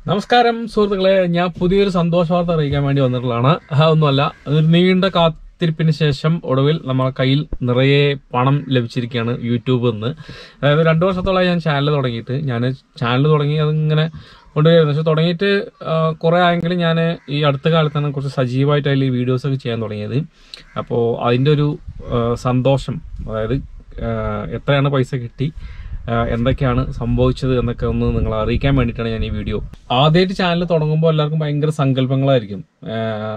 നമസ്കാരം സുഹൃത്തുക്കളെ ഞാൻ പുതിയൊരു സന്തോഷ വാർത്ത അറിയിക്കാൻ വേണ്ടി വന്നിട്ടുള്ളതാണ് ആ, ഒന്നുമല്ല ഒരു നീണ്ട കാത്തിരിപ്പിന് ശേഷം ഒടുവിൽ നമ്മളെ കയ്യിൽ നിറയെ പണം ലഭിച്ചിരിക്കുകയാണ് യൂട്യൂബിൽ നിന്ന് അതായത് രണ്ടു വർഷത്തോളമായി ഞാൻ ചാനൽ തുടങ്ങിയിട്ട് ഞാൻ ചാനൽ തുടങ്ങി അതിങ്ങനെ കൊണ്ടുവരുന്നത് പക്ഷെ തുടങ്ങിയിട്ട് ആ, കുറേ ആയെങ്കിലും ഞാൻ ഈ അടുത്ത കാലത്താണ് കുറച്ച് സജീവമായിട്ട് അതിൽ വീഡിയോസ് ഒക്കെ ചെയ്യാൻ തുടങ്ങിയത് അപ്പോൾ അതിൻ്റെ ഒരു ആ, സന്തോഷം അതായത് ആ, എത്രയാണ് പൈസ കിട്ടി ആ, എന്തൊക്കെയാണ് സംഭവിച്ചത് എന്നൊക്കെ ഒന്ന് നിങ്ങളെ അറിയിക്കാൻ വേണ്ടിയിട്ടാണ് ഞാൻ ഈ വീഡിയോ ആദ്യമായിട്ട് ചാനൽ തുടങ്ങുമ്പോൾ എല്ലാവർക്കും ഭയങ്കര സങ്കല്പങ്ങളായിരിക്കും ആ,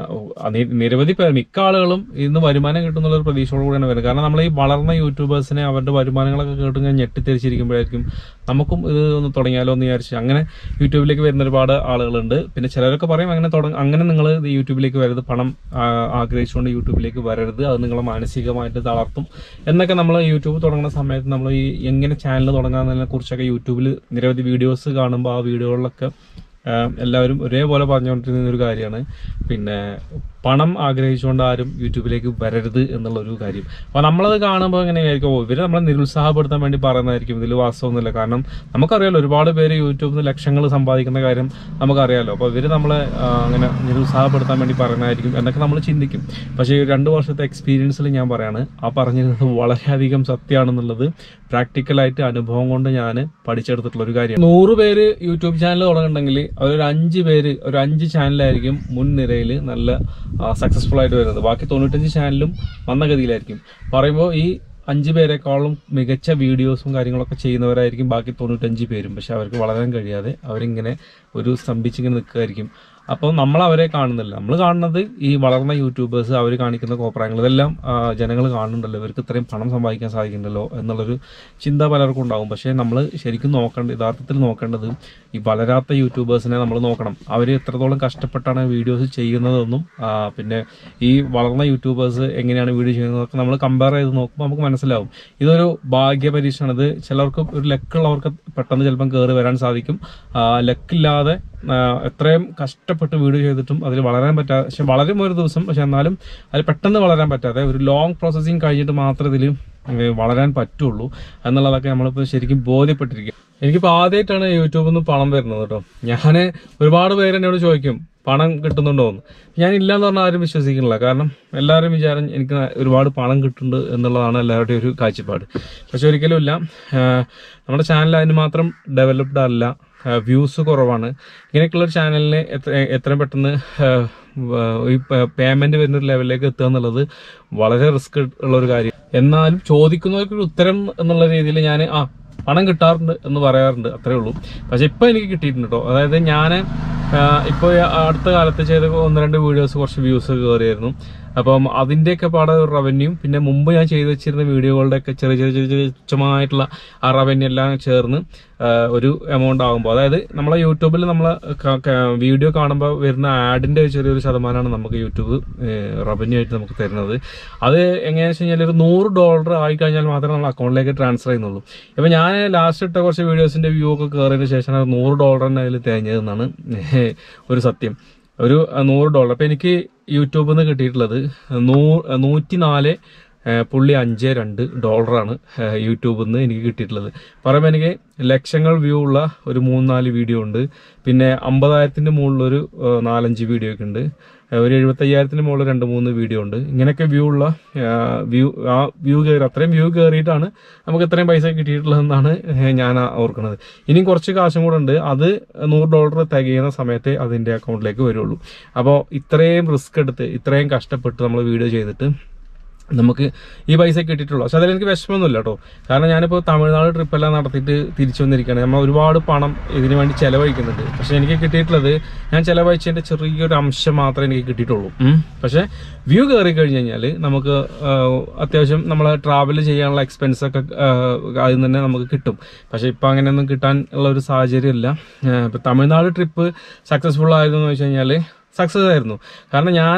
നി- നിരവധി പേർ മിക്ക ആളുകളും ഇന്ന് വരുമാനം കിട്ടുന്നുള്ള ഒരു പ്രതീക്ഷയോട് കൂടിയാണ് വരുന്നത് കാരണം നമ്മൾ ഈ വളർന്ന യൂട്യൂബേഴ്സിനെ അവരുടെ വരുമാനങ്ങളൊക്കെ കേട്ട് ഞാൻ ഞെട്ടിത്തിരിച്ചിരിക്കുമ്പോഴായിരിക്കും നമുക്കും ഇത് ഒന്ന് തുടങ്ങിയാലോ എന്ന് വിചാരിച്ച് അങ്ങനെ യൂട്യൂബിലേക്ക് വരുന്ന ഒരുപാട് ആളുകളുണ്ട് പിന്നെ ചിലരൊക്കെ പറയും അങ്ങനെ തുടങ്ങ അങ്ങനെ നിങ്ങൾ യൂട്യൂബിലേക്ക് വരരുത് പണം ആ, ആഗ്രഹിച്ചുകൊണ്ട് യൂട്യൂബിലേക്ക് വരരുത് അത് നിങ്ങളെ മാനസികമായിട്ട് തളർത്തും എന്നൊക്കെ നമ്മൾ യൂട്യൂബ് തുടങ്ങുന്ന സമയത്ത് നമ്മൾ ഈ എങ്ങനെ ചാനൽ തുടങ്ങാന്നതിനെ കുറിച്ചൊക്കെ യൂട്യൂബിൽ നിരവധി വീഡിയോസ് കാണുമ്പോൾ ആ വീഡിയോകളിലൊക്കെ ആ, എല്ലാവരും ഒരേപോലെ പറഞ്ഞുകൊണ്ടിരുന്ന ഒരു കാര്യമാണ് പിന്നെ പണം ആഗ്രഹിച്ചുകൊണ്ട് ആരും യൂട്യൂബിലേക്ക് വരരുത് എന്നുള്ള ഒരു കാര്യം അപ്പോൾ നമ്മളത് കാണുമ്പോൾ എങ്ങനെ വിചാരിക്കും ഓ ഇവര് നമ്മളെ നിരുത്സാഹപ്പെടുത്താൻ വേണ്ടി പറയുന്നതായിരിക്കും ഇതിൽ വാസ്തവമൊന്നുമില്ല കാരണം നമുക്കറിയാലോ ഒരുപാട് പേര് യൂട്യൂബിൽ നിന്ന് ലക്ഷങ്ങൾ സമ്പാദിക്കുന്ന കാര്യം നമുക്കറിയാലോ അപ്പോൾ ഇവർ നമ്മളെ ആ, അങ്ങനെ നിരുത്സാഹപ്പെടുത്താൻ വേണ്ടി പറയുന്നതായിരിക്കും എന്നൊക്കെ നമ്മൾ ചിന്തിക്കും പക്ഷേ ഈ രണ്ട് വർഷത്തെ എക്സ്പീരിയൻസിൽ ഞാൻ പറയാണ് ആ പറഞ്ഞിരുന്നത് വളരെയധികം സത്യമാണെന്നുള്ളത് പ്രാക്ടിക്കലായിട്ട് അനുഭവം കൊണ്ട് ഞാൻ പഠിച്ചെടുത്തിട്ടുള്ള ഒരു കാര്യം നൂറ് പേര് യൂട്യൂബ് ചാനൽ തുടങ്ങുന്നുണ്ടെങ്കിൽ അവരൊരു അഞ്ച് പേര് ഒരു അഞ്ച് ചാനലായിരിക്കും മുൻനിരയിൽ നല്ല സക്സസ്ഫുൾ ആയിട്ട് വരുന്നത് ബാക്കി തൊണ്ണൂറ്റഞ്ച് ചാനലും മന്ദഗതിയിലായിരിക്കും പറയുമ്പോൾ ഈ അഞ്ച് പേരെക്കാളും മികച്ച വീഡിയോസും കാര്യങ്ങളൊക്കെ ചെയ്യുന്നവരായിരിക്കും ബാക്കി തൊണ്ണൂറ്റഞ്ച് പേരും പക്ഷെ അവർക്ക് വളരാൻ കഴിയാതെ അവരിങ്ങനെ ഒരു സ്തംഭിച്ചിങ്ങനെ നിൽക്കുമായിരിക്കും അപ്പോൾ നമ്മൾ അവരെ കാണുന്നില്ല നമ്മൾ കാണുന്നത് ഈ വളർന്ന യൂട്യൂബേഴ്സ് അവർ കാണിക്കുന്ന കോപ്രായങ്ങൾ ഇതെല്ലാം ജനങ്ങൾ കാണുന്നുണ്ടല്ലോ ഇവർക്ക് ഇത്രയും പണം സമ്പാദിക്കാൻ സാധിക്കുന്നുണ്ടല്ലോ എന്നുള്ളൊരു ചിന്ത പലർക്കും ഉണ്ടാവും പക്ഷേ നമ്മൾ ശരിക്കും നോക്കേണ്ടത് യഥാർത്ഥത്തിൽ നോക്കേണ്ടത് ഈ വളരാത്ത യൂട്യൂബേഴ്സിനെ നമ്മൾ നോക്കണം അവർ എത്രത്തോളം കഷ്ടപ്പെട്ടാണ് വീഡിയോസ് ചെയ്യുന്നതെന്നും ആ, പിന്നെ ഈ വളർന്ന യൂട്യൂബേഴ്സ് എങ്ങനെയാണ് വീഡിയോ ചെയ്യുന്നതൊക്കെ നമ്മൾ കമ്പയർ ചെയ്ത് നോക്കുമ്പോൾ നമുക്ക് മനസ്സിലാവും ഇതൊരു ഭാഗ്യ പരീക്ഷയാണ് ഇത് ചിലർക്ക് ഒരു ലക്കുള്ളവർക്ക് പെട്ടെന്ന് ചിലപ്പം കയറി വരാൻ സാധിക്കും ആ, ലക്കില്ലാതെ ആ, എത്രയും കഷ്ടപ്പെട്ട് വീഡിയോ ചെയ്തിട്ടും അതിൽ വളരാൻ പറ്റാതെ പക്ഷെ വളരും ഒരു ദിവസം പക്ഷെ എന്നാലും അതിൽ പെട്ടെന്ന് വളരാൻ പറ്റാതെ ഒരു ലോങ് പ്രോസസ്സിങ് കഴിഞ്ഞിട്ട് മാത്രമേ ഇതിൽ വളരാൻ പറ്റുള്ളൂ എന്നുള്ളതൊക്കെ നമ്മളിപ്പോൾ ശരിക്കും ബോധ്യപ്പെട്ടിരിക്കും എനിക്കിപ്പോൾ ആദ്യമായിട്ടാണ് യൂട്യൂബിൽ നിന്ന് പണം വരുന്നത് കേട്ടോ ഞാൻ ഒരുപാട് പേര് എന്നോട് ചോദിക്കും പണം കിട്ടുന്നുണ്ടോ എന്ന് ഞാൻ ഇല്ലാന്ന് പറഞ്ഞാൽ ആരും വിശ്വസിക്കുന്നില്ല കാരണം എല്ലാവരും വിചാരം എനിക്ക് ഒരുപാട് പണം കിട്ടുന്നുണ്ട് എന്നുള്ളതാണ് എല്ലാവരുടെയും ഒരു കാഴ്ചപ്പാട് പക്ഷെ ഒരിക്കലും ഇല്ല ആഹ് നമ്മുടെ ചാനൽ അതിന് മാത്രം ഡെവലപ്ഡ് അല്ല വ്യൂസ് കുറവാണ് ഇങ്ങനെയൊക്കെയുള്ള ഒരു ചാനലിനെ എത്ര എത്രയും പെട്ടെന്ന് ആഹ് വ- ഈ പേയ്മെന്റ് വരുന്ന ഒരു ലെവലിലേക്ക് എത്തുക എന്നുള്ളത് വളരെ റിസ്ക് ഉള്ള ഒരു കാര്യം എന്നാലും ചോദിക്കുന്നവർക്ക് ഒരു ഉത്തരം എന്നുള്ള രീതിയിൽ ഞാൻ ആ പണം കിട്ടാറുണ്ട് എന്ന് പറയാറുണ്ട് അത്രേ ഉള്ളൂ പക്ഷെ ഇപ്പൊ എനിക്ക് കിട്ടിയിട്ടുണ്ട് കേട്ടോ അതായത് ഞാൻ ഇപ്പോൾ അടുത്ത കാലത്ത് ചെയ്ത ഒന്ന് രണ്ട് വീഡിയോസ് കുറച്ച് വ്യൂസ് കയറിയായിരുന്നു അപ്പം അതിൻ്റെയൊക്കെ പാടെ ഒരു റവന്യൂ പിന്നെ മുമ്പ് ഞാൻ ചെയ്തു വെച്ചിരുന്ന വീഡിയോകളുടെ ഒക്കെ ചെറിയ ചെറിയ ചെറിയ ചെറിയ തുച്ഛമായിട്ടുള്ള ആ റവന്യൂ എല്ലാം ചേർന്ന് ആ, ഒരു എമൗണ്ട് ആകുമ്പോൾ അതായത് നമ്മളെ യൂട്യൂബിൽ നമ്മൾ വീഡിയോ കാണുമ്പോൾ വരുന്ന ആഡിന്റെ ഒരു ചെറിയൊരു ശതമാനമാണ് നമുക്ക് യൂട്യൂബ് റവന്യൂ ആയിട്ട് നമുക്ക് തരുന്നത് അത് എങ്ങനെയാണെന്ന് വെച്ച് കഴിഞ്ഞാൽ ഒരു നൂറ് ഡോളർ ആയി കഴിഞ്ഞാൽ മാത്രമേ നമ്മൾ അക്കൗണ്ടിലേക്ക് ട്രാൻസ്ഫർ ചെയ്യുന്നുള്ളൂ ഇപ്പൊ ഞാൻ ലാസ്റ്റ് ഇട്ട കുറച്ച് വീഡിയോസിന്റെ വ്യൂ ഒക്കെ കയറിയതിന് ശേഷം അത് നൂറ് ഡോളർ തന്നെ അതിൽ തേഞ്ഞതെന്നാണ് ഒരു സത്യം ഒരു അഹ്, നൂറ് ഡോളർ അപ്പൊ എനിക്ക് യൂട്യൂബിൽ നിന്ന് കിട്ടിയിട്ടുള്ളത് നൂ നൂറ്റി നാല് ഏഹ്, പുള്ളി അഞ്ച് രണ്ട് ഡോളറാണ് ഏഹ്, യൂട്യൂബിൽ നിന്ന് എനിക്ക് കിട്ടിയിട്ടുള്ളത് പറയുമ്പോൾ എനിക്ക് ലക്ഷങ്ങൾ വ്യൂ ഉള്ള ഒരു മൂന്ന് നാല് വീഡിയോ ഉണ്ട് പിന്നെ അമ്പതായിരത്തിന്റെ മുകളിലൊരു ഏഹ്, നാലഞ്ച് വീഡിയോ ഒക്കെ ഉണ്ട് ഏഹ്, ഒരു എഴുപത്തയ്യായിരത്തിന് മുകളിൽ രണ്ട് മൂന്ന് വീഡിയോ ഉണ്ട് ഇങ്ങനെയൊക്കെ വ്യൂ ഉള്ള വ്യൂ ആ വ്യൂ കയറി അത്രയും വ്യൂ കയറിയിട്ടാണ് നമുക്ക് ഇത്രയും പൈസ കിട്ടിയിട്ടുള്ളതെന്നാണ് ഏഹ്, ഞാൻ ഓർക്കുന്നത് ഇനിയും കുറച്ച് കാശും കൂടെ ഉണ്ട് അത് നൂറ് ഡോളർ തികയുന്ന സമയത്തേ അതിന്റെ അക്കൗണ്ടിലേക്ക് വരുള്ളൂ അപ്പോൾ ഇത്രയും റിസ്ക് എടുത്ത് ഇത്രയും കഷ്ടപ്പെട്ട് നമ്മൾ വീഡിയോ ചെയ്തിട്ട് നമുക്ക് ഈ പൈസ കിട്ടിയിട്ടുള്ളൂ പക്ഷെ അതിലെനിക്ക് വിഷമമൊന്നുമില്ല കേട്ടോ കാരണം ഞാനിപ്പോൾ തമിഴ്നാട് ട്രിപ്പെല്ലാം നടത്തിയിട്ട് തിരിച്ചു വന്നിരിക്കുകയാണ് നമ്മൾ ഒരുപാട് പണം ഇതിനു വേണ്ടി ചെലവഴിക്കുന്നുണ്ട് പക്ഷെ എനിക്ക് കിട്ടിയിട്ടുള്ളത് ഞാൻ ചെലവഴിച്ചതിന്റെ ചെറിയൊരു അംശം മാത്രമേ എനിക്ക് കിട്ടിയിട്ടുള്ളൂ ഉം. പക്ഷെ വ്യൂ കയറി കഴിഞ്ഞ് കഴിഞ്ഞാൽ നമുക്ക് ആ, അത്യാവശ്യം നമ്മൾ ട്രാവൽ ചെയ്യാനുള്ള എക്സ്പെൻസ് ഒക്കെ ആ, അതിൽ നിന്ന് തന്നെ നമുക്ക് കിട്ടും പക്ഷെ ഇപ്പം അങ്ങനെയൊന്നും കിട്ടാൻ ഉള്ള ഒരു സാഹചര്യം ഇല്ല ഇപ്പം തമിഴ്നാട് ട്രിപ്പ് സക്സസ്ഫുൾ ആയതെന്ന് വെച്ച് കഴിഞ്ഞാൽ സക്സസ് ആയിരുന്നു കാരണം ഞാൻ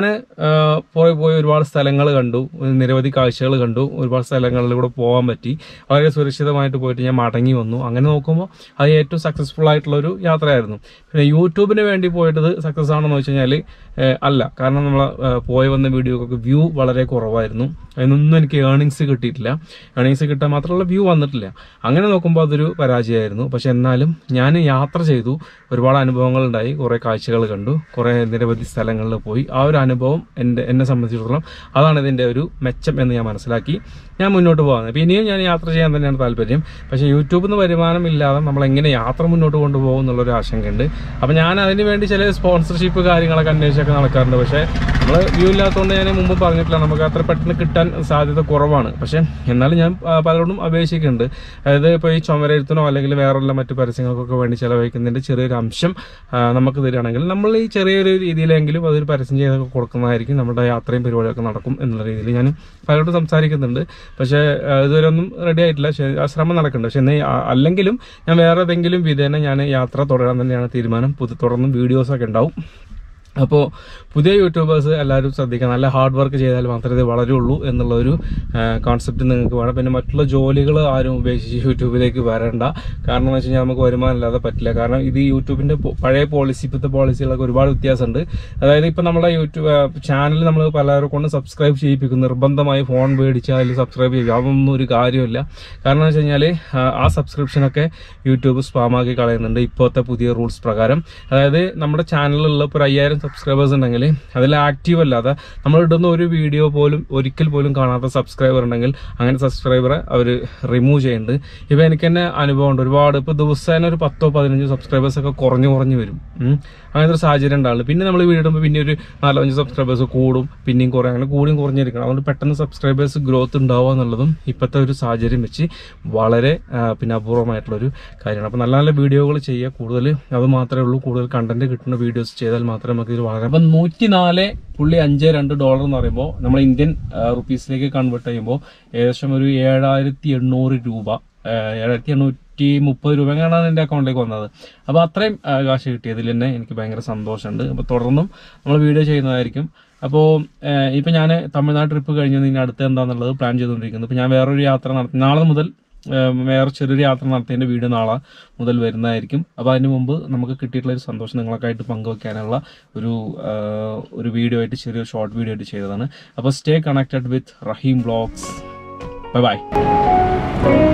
പോയി പോയി ഒരുപാട് സ്ഥലങ്ങൾ കണ്ടു നിരവധി കാഴ്ചകൾ കണ്ടു ഒരുപാട് സ്ഥലങ്ങളിലൂടെ പോകാൻ പറ്റി വളരെ സുരക്ഷിതമായിട്ട് പോയിട്ട് ഞാൻ മടങ്ങി വന്നു അങ്ങനെ നോക്കുമ്പോൾ അത് ഏറ്റവും സക്സസ്ഫുൾ ആയിട്ടുള്ള ഒരു യാത്രയായിരുന്നു പിന്നെ യൂട്യൂബിന് വേണ്ടി പോയിട്ടത് സക്സസ് ആണെന്ന് വെച്ച് കഴിഞ്ഞാൽ അല്ല കാരണം നമ്മൾ പോയി വന്ന വീഡിയോക്കൊക്കെ വ്യൂ വളരെ കുറവായിരുന്നു അതിനൊന്നും എനിക്ക് ഏർണിങ്സ് കിട്ടിയിട്ടില്ല ഏർണിങ്സ് കിട്ടാൻ മാത്രമുള്ള വ്യൂ വന്നിട്ടില്ല അങ്ങനെ നോക്കുമ്പോൾ അതൊരു പരാജയമായിരുന്നു പക്ഷെ എന്നാലും ഞാൻ യാത്ര ചെയ്തു ഒരുപാട് അനുഭവങ്ങൾ ഉണ്ടായി കുറേ കാഴ്ചകൾ കണ്ടു കുറേ നിരവധി സ്ഥലങ്ങളിൽ പോയി ആ ഒരു അനുഭവം എൻ്റെ എന്നെ സംബന്ധിച്ചിടത്തോളം അതാണ് ഇതിൻ്റെ ഒരു മെച്ചം എന്ന് ഞാൻ മനസ്സിലാക്കി ഞാൻ മുന്നോട്ട് പോകുന്നത് അപ്പോൾ ഇനിയും ഞാൻ യാത്ര ചെയ്യാൻ തന്നെയാണ് താല്പര്യം പക്ഷേ യൂട്യൂബിൽ നിന്ന് വരുമാനം ഇല്ലാതെ നമ്മൾ എങ്ങനെ യാത്ര മുന്നോട്ട് കൊണ്ടുപോകും എന്നുള്ളൊരു ആശങ്കയുണ്ട് അപ്പോൾ ഞാൻ അതിന് വേണ്ടി ചില സ്പോൺസർഷിപ്പ് കാര്യങ്ങളൊക്കെ അന്വേഷിച്ചൊക്കെ നടക്കാറുണ്ട് പക്ഷേ നമ്മൾ വ്യൂ ഇല്ലാത്തതുകൊണ്ട് ഞാൻ മുമ്പ് പറഞ്ഞിട്ടില്ല നമുക്ക് അത്ര പെട്ടെന്ന് കിട്ടാൻ സാധ്യത കുറവാണ് പക്ഷേ എന്നാലും ഞാൻ ആ, പലരോടും അപേക്ഷിക്കുന്നുണ്ട് അതായത് ഇപ്പോൾ ഈ ചുമരെഴുത്തിനോ അല്ലെങ്കിൽ വേറെയുള്ള മറ്റു പരസ്യങ്ങൾക്കൊക്കെ വേണ്ടി ചിലവഴിക്കുന്നതിൻ്റെ ചെറിയൊരു അംശം ആ, നമുക്ക് തരികയാണെങ്കിൽ നമ്മൾ ഈ ചെറിയൊരു രീതിയിലെങ്കിലും അതൊരു പരസ്യം ചെയ്തൊക്കെ കൊടുക്കുന്നതായിരിക്കും നമ്മുടെ യാത്രയും പരിപാടിയൊക്കെ നടക്കും എന്നുള്ള രീതിയിൽ ഞാൻ പലരോടും സംസാരിക്കുന്നുണ്ട് പക്ഷേ ആ, ഇതുവരെ ഒന്നും റെഡി ആയിട്ടില്ല പക്ഷേ ആ ശ്രമം നടക്കുന്നുണ്ട് പക്ഷേ എന്നാൽ അല്ലെങ്കിലും ഞാൻ വേറെ ഏതെങ്കിലും വിധേന ഞാൻ യാത്ര തുടരാൻ തന്നെയാണ് തീരുമാനം പുതു തുടർന്നും വീഡിയോസൊക്കെ ഉണ്ടാവും അപ്പോൾ പുതിയ യൂട്യൂബേഴ്സ് എല്ലാവരും ശ്രദ്ധിക്കുക നല്ല ഹാർഡ് വർക്ക് ചെയ്താൽ മാത്രമേ ഇത് വളരുള്ളൂ എന്നുള്ള ഒരു കോൺസെപ്റ്റ് നിങ്ങൾക്ക് വേണം പിന്നെ മറ്റുള്ള ജോലികൾ ആരും ഉപേക്ഷിച്ച് യൂട്യൂബിലേക്ക് വരണ്ട കാരണം എന്ന് വെച്ച് കഴിഞ്ഞാൽ നമുക്ക് വരുമാനം ഇല്ലാതെ പറ്റില്ല കാരണം ഇത് യൂട്യൂബിൻ്റെ പഴയ പോളിസി ഇപ്പോഴത്തെ പോളിസികളൊക്കെ ഒരുപാട് വ്യത്യാസമുണ്ട് അതായത് ഇപ്പോൾ നമ്മുടെ യൂട്യൂബ് ചാനൽ നമ്മൾ പലരെ കൊണ്ട് സബ്സ്ക്രൈബ് ചെയ്യിപ്പിക്കും നിർബന്ധമായി ഫോൺ മേടിച്ചാൽ അതിൽ സബ്സ്ക്രൈബ് ചെയ്യും അതൊന്നും ഒരു കാര്യമില്ല കാരണം എന്ന് വെച്ച് കഴിഞ്ഞാൽ ആ സബ്സ്ക്രിപ്ഷനൊക്കെ യൂട്യൂബ് സ്പാമാക്കി കളയുന്നുണ്ട് ഇപ്പോഴത്തെ പുതിയ റൂൾസ് പ്രകാരം അതായത് നമ്മുടെ ചാനലിലുള്ള ഇപ്പോൾ ഒരു അയ്യായിരം സബ്സ്ക്രൈബേഴ്സ് ഉണ്ടെങ്കിൽ അതിൽ ആക്റ്റീവ് അല്ലാതെ നമ്മൾ ഇടുന്ന ഒരു വീഡിയോ പോലും ഒരിക്കൽ പോലും കാണാത്ത സബ്സ്ക്രൈബർ ഉണ്ടെങ്കിൽ അങ്ങനെ സബ്സ്ക്രൈബറെ അവർ റിമൂവ് ചെയ്യുന്നുണ്ട് ഇപ്പം എനിക്ക് തന്നെ അനുഭവമുണ്ട് ഒരുപാട് ഇപ്പോൾ ദിവസേന ഒരു പത്തോ പതിനഞ്ചോ സബ്സ്ക്രൈബേഴ്സ് ഒക്കെ കുറഞ്ഞു കുറഞ്ഞു വരും ഉം. അങ്ങനത്തെ ഒരു സാഹചര്യം ഉണ്ടാവില്ല പിന്നെ നമ്മൾ വീടുമ്പോൾ പിന്നെ ഒരു നാലോ അഞ്ച് സബ്സ്ക്രൈബേഴ്സ് കൂടും പിന്നെയും കുറേ അങ്ങനെ കൂടിയും കുറഞ്ഞിരിക്കണം അതുകൊണ്ട് പെട്ടെന്ന് സബ്സ്ക്രൈബേഴ്സ് ഗ്രോത്ത് ഉണ്ടാവുക എന്നുള്ളതും ഇപ്പോഴത്തെ ഒരു സാഹചര്യം വെച്ച് വളരെ ആ, പിന്നെ അപൂർവമായിട്ടുള്ളൊരു കാര്യമാണ് അപ്പോൾ നല്ല നല്ല വീഡിയോകൾ ചെയ്യുക കൂടുതൽ അത് മാത്രമേ ഉള്ളൂ കൂടുതൽ കണ്ടന്റ് കിട്ടുന്ന വീഡിയോസ് ചെയ്താൽ മാത്രമേ നമുക്ക് ഇത് വളരെ അപ്പം നൂറ്റി നാല് പുള്ളി അഞ്ച് രണ്ട് ഡോളർ എന്ന് പറയുമ്പോൾ നമ്മൾ ഇന്ത്യൻ റുപ്പീസിലേക്ക് കൺവേർട്ട് ചെയ്യുമ്പോൾ ഏകദേശം ഒരു ഏഴായിരത്തി എണ്ണൂറ് രൂപ ഏഹ് ഏഴായിരത്തി എണ്ണൂറ്റി മുപ്പത് രൂപ എങ്ങനെയാണ് എൻ്റെ അക്കൗണ്ടിലേക്ക് വന്നത് അപ്പോൾ അത്രയും ആ, കാശ് കിട്ടിയതിൽ തന്നെ എനിക്ക് ഭയങ്കര സന്തോഷമുണ്ട് അപ്പോൾ തുടർന്നും നമ്മൾ വീഡിയോ ചെയ്യുന്നതായിരിക്കും അപ്പോൾ ഇപ്പം ഞാൻ തമിഴ്നാട് ട്രിപ്പ് കഴിഞ്ഞ് ഇനി അടുത്ത് എന്താണെന്നുള്ളത് പ്ലാൻ ചെയ്തുകൊണ്ടിരിക്കുന്നത് ഇപ്പോൾ ഞാൻ വേറൊരു യാത്ര നടത്തി നാളെ മുതൽ ഏഹ് വേറെ ചെറിയൊരു യാത്ര നടത്തിയതിൻ്റെ വീഡിയോ നാളെ മുതൽ വരുന്നതായിരിക്കും അപ്പോൾ അതിന് മുമ്പ് നമുക്ക് കിട്ടിയിട്ടുള്ള ഒരു സന്തോഷം നിങ്ങളൊക്കെ ആയിട്ട് പങ്കുവെക്കാനുള്ള ഒരു ഏഹ് ഒരു വീഡിയോ ആയിട്ട് ചെറിയൊരു ഷോർട്ട് വീഡിയോ ആയിട്ട് ചെയ്തതാണ് അപ്പോൾ stay connected with Raheem blogs bye by